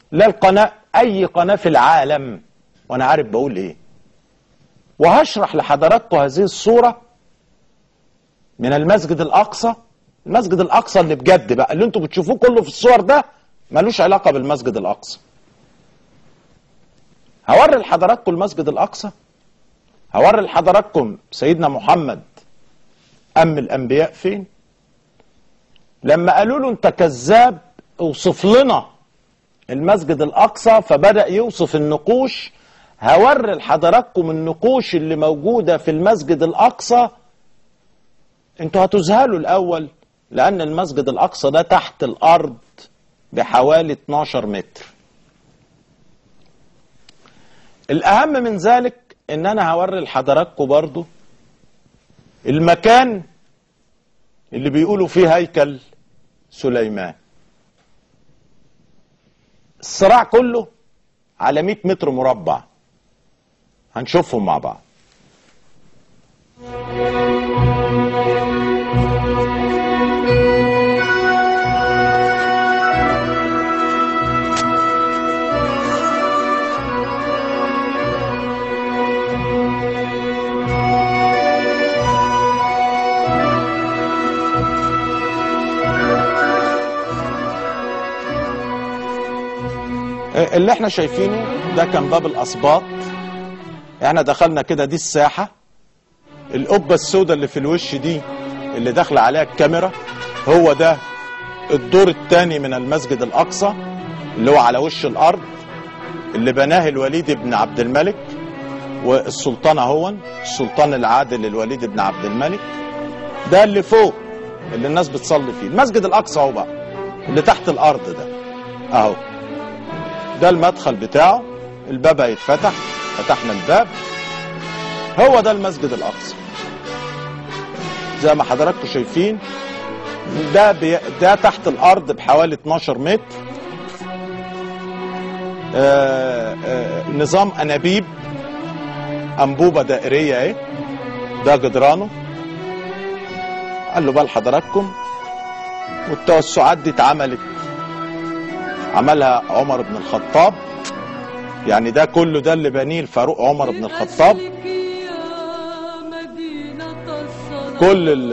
لا القناة أي قناة في العالم وأنا عارف بقول إيه وهشرح لحضراتكم هذه الصورة من المسجد الأقصى المسجد الأقصى اللي بجد بقى اللي انتوا بتشوفوه كله في الصور ده ملوش علاقة بالمسجد الأقصى هوري لحضراتكم المسجد الأقصى هوري لحضراتكم سيدنا محمد أم الأنبياء فين لما قالوا له أنت كذاب اوصف لنا المسجد الأقصى فبدأ يوصف النقوش هوري لحضراتكم النقوش اللي موجودة في المسجد الأقصى انتوا هتذهلوا الأول لأن المسجد الأقصى ده تحت الأرض بحوالي 12 متر الأهم من ذلك إن أنا هوري لحضراتكم برضو المكان اللي بيقولوا فيه هيكل سليمان الصراع كله على 100 متر مربع هنشوفهم مع بعض اللي احنا شايفينه ده كان باب الاسباط احنا دخلنا كده دي الساحة القبة السوداء اللي في الوش دي اللي داخله عليها الكاميرا هو ده الدور الثاني من المسجد الاقصى اللي هو على وش الارض اللي بناه الوليد بن عبد الملك والسلطان اهون السلطان العادل الوليد بن عبد الملك ده اللي فوق اللي الناس بتصلي فيه المسجد الاقصى اهو بقى اللي تحت الارض ده اهو ده المدخل بتاعه الباب هيتفتح فتحنا الباب هو ده المسجد الاقصى زي ما حضراتكم شايفين ده بي... ده تحت الارض بحوالي 12 متر آآ آآ نظام انابيب انبوبه دائريه اهي ده جدرانه قال له بقى لحضراتكم والتوسعات دي اتعملت عملها عمر بن الخطاب يعني ده كله ده اللي بنيه الفاروق عمر بن الخطاب كل ال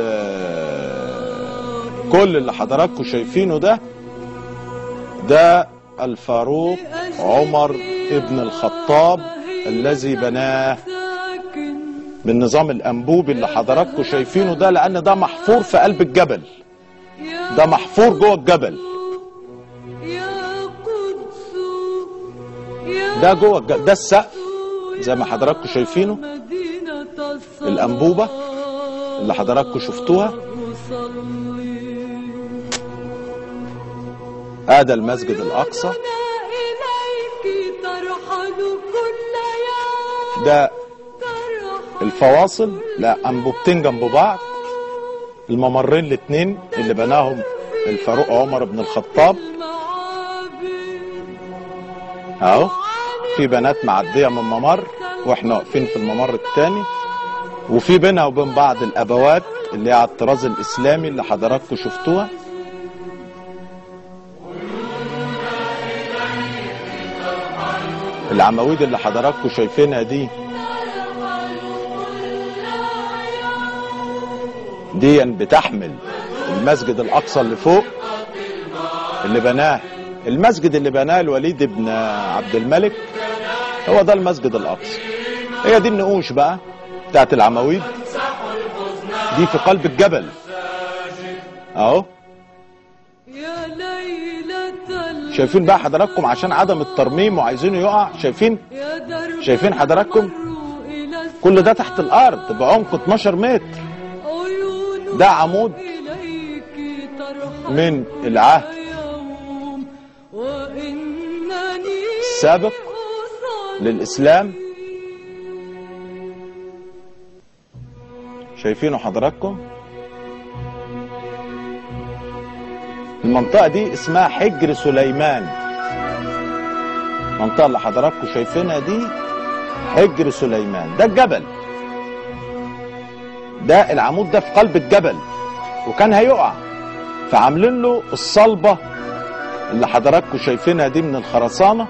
كل اللي حضراتكم شايفينه ده ده الفاروق عمر ابن الخطاب الذي بناه بالنظام الانبوبي اللي حضراتكم شايفينه ده لان ده محفور في قلب الجبل ده محفور جوه الجبل ده جوه الجبل ده السقف زي ما حضراتكم شايفينه الانبوبه اللي حضراتكم شفتوها هذا المسجد الاقصى ده الفواصل لا انبوبتين جنب بعض الممرين الاثنين اللي بناهم الفاروق عمر بن الخطاب اهو في بنات معديه من ممر واحنا واقفين في الممر الثاني وفي بينها وبين بعض الابوات اللي هي على الطراز الاسلامي اللي حضراتكم شفتوها العواميد اللي حضراتكم شايفينها دي دي بتحمل المسجد الاقصى اللي فوق اللي بناه المسجد اللي بناه الوليد بن عبد الملك هو ده المسجد الاقصى هي دي النقوش بقى بتاعت العواميد دي في قلب الجبل اهو شايفين بقى حضراتكم عشان عدم الترميم وعايزينه يقع شايفين شايفين حضراتكم كل ده تحت الارض بعمق 12 متر ده عمود من العهد السابق للاسلام شايفينه حضراتكم المنطقة دي اسمها حجر سليمان المنطقة اللي حضراتكم شايفينها دي حجر سليمان ده الجبل ده العمود ده في قلب الجبل وكان هيقع فعاملين له الصلبة اللي حضراتكم شايفينها دي من الخرسانة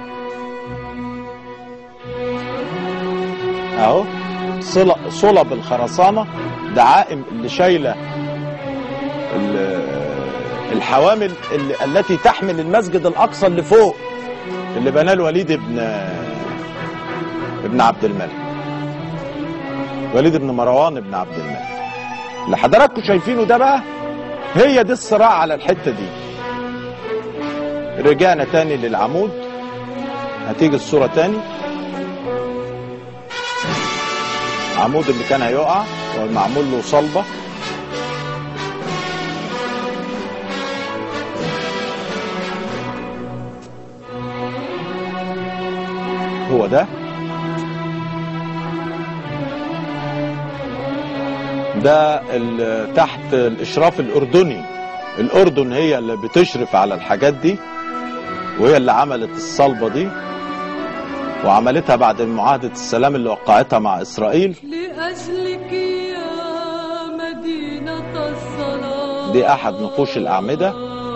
اهو صل- صلب الخرسانة دعائم اللي شايلة ال- الحوامل اللي التي تحمل المسجد الأقصى اللي فوق اللي بناه الوليد ابن ابن عبد الملك وليد بن مروان ابن عبد الملك اللي حضراتكم شايفينه ده بقى هي دي الصراع على الحتة دي رجعنا تاني للعمود هتيجي الصورة تاني عمود اللي كان هيقع ومعمول له صلبة هو ده ده ال- تحت الإشراف الأردني الأردن هي اللي بتشرف على الحاجات دي وهي اللي عملت الصلبة دي وعملتها بعد معاهدة السلام اللي وقعتها مع إسرائيل لأجلك يا مدينة الصلاة دي أحد نقوش الأعمدة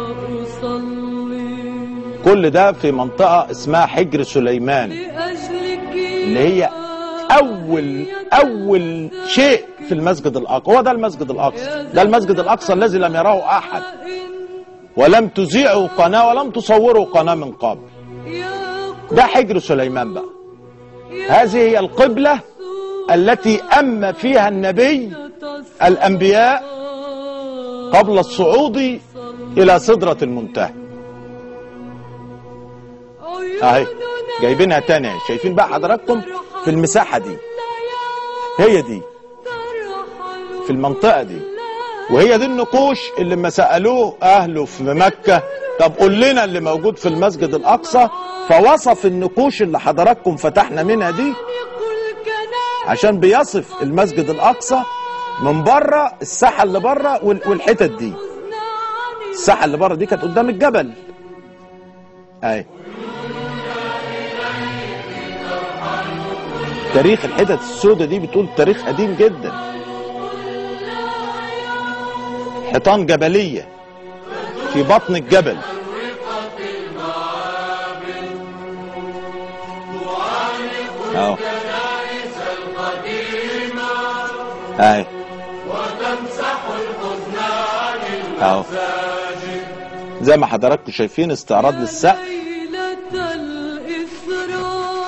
أصلي كل ده في منطقة اسمها حجر سليمان لأجلك اللي هي أول أول شيء في المسجد الأقصى هو ده المسجد الأقصى ده المسجد الأقصى الذي لم يراه أحد ولم تذيعوا قناة ولم تصوروا قناة من قبل ده حجر سليمان بقى هذه هي القبلة التي أم فيها النبي الأنبياء قبل الصعود إلى سدرة المنتهى أهي جايبينها تاني أهي. شايفين بقى حضراتكم في المساحة دي هي دي في المنطقة دي وهي دي النقوش اللي لما سألوه أهله في مكة طب قول لنا اللي موجود في المسجد الأقصى فوصف النقوش اللي حضراتكم فتحنا منها دي عشان بيصف المسجد الأقصى من بره الساحة اللي بره وال- والحتت دي الساحة اللي بره دي كانت قدام الجبل اهي تاريخ الحتت السوداء دي بتقول تاريخ قديم جدا حيطان جبلية في بطن الجبل اهو اهي اهو زي ما حضراتكم شايفين استعراض للسقف ليلة الإسراء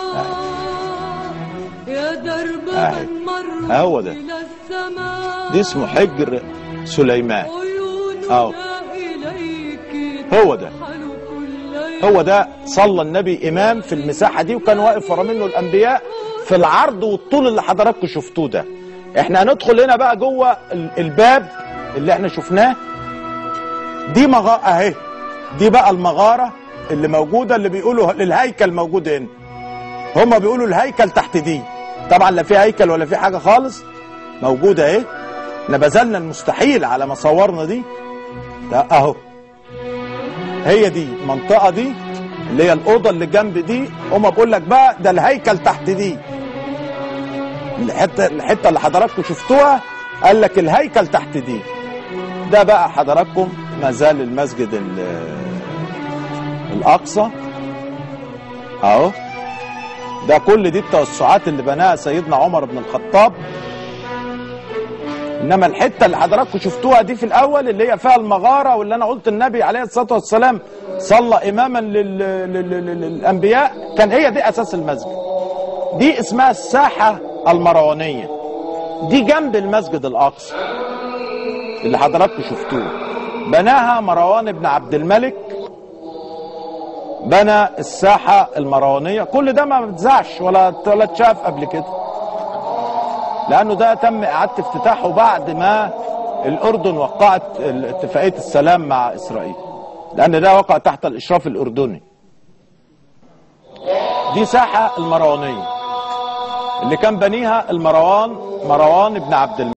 يا درب أهي. من مر هو ده. إلى السماء دي اسمه حجر سليمان أهو. عيوننا إليك هو ده ترحل كل هو ده صلى النبي امام في المساحه دي وكان واقف ورا منه الانبياء في العرض والطول اللي حضراتكم شفتوه ده احنا هندخل هنا بقى جوه ال- الباب اللي احنا شفناه دي مغاره اهي دي بقى المغاره اللي موجوده اللي بيقولوا الهيكل موجود هنا هما بيقولوا الهيكل تحت دي طبعا لا في هيكل ولا في حاجه خالص موجوده اهي احنا بذلنا المستحيل على ما صورنا دي ده اهو هي دي المنطقه دي اللي هي الاوضه اللي جنب دي هما بقول لك بقى ده الهيكل تحت دي الحته الحته اللي حضراتكم شفتوها قال لك الهيكل تحت دي ده بقى حضراتكم ما زال المسجد ال- الاقصى اهو ده كل دي التوسعات اللي بناها سيدنا عمر بن الخطاب انما الحته اللي حضراتكم شفتوها دي في الاول اللي هي فيها المغاره واللي انا قلت النبي عليه الصلاه والسلام صلى اماما لل... لل... لل... للانبياء كان هي دي اساس المسجد دي اسمها الساحه المروانيه دي جنب المسجد الاقصى اللي حضراتكم شفتوه بناها مروان بن عبد الملك بنى الساحه المروانيه كل ده ما بتزعش ولا ولا اتشاف قبل كده لانه ده تم اعاده افتتاحه بعد ما الاردن وقعت اتفاقيه السلام مع اسرائيل لان ده وقع تحت الاشراف الاردني دي ساحه المروانيه اللي كان بنيها المروان مروان بن عبد الملك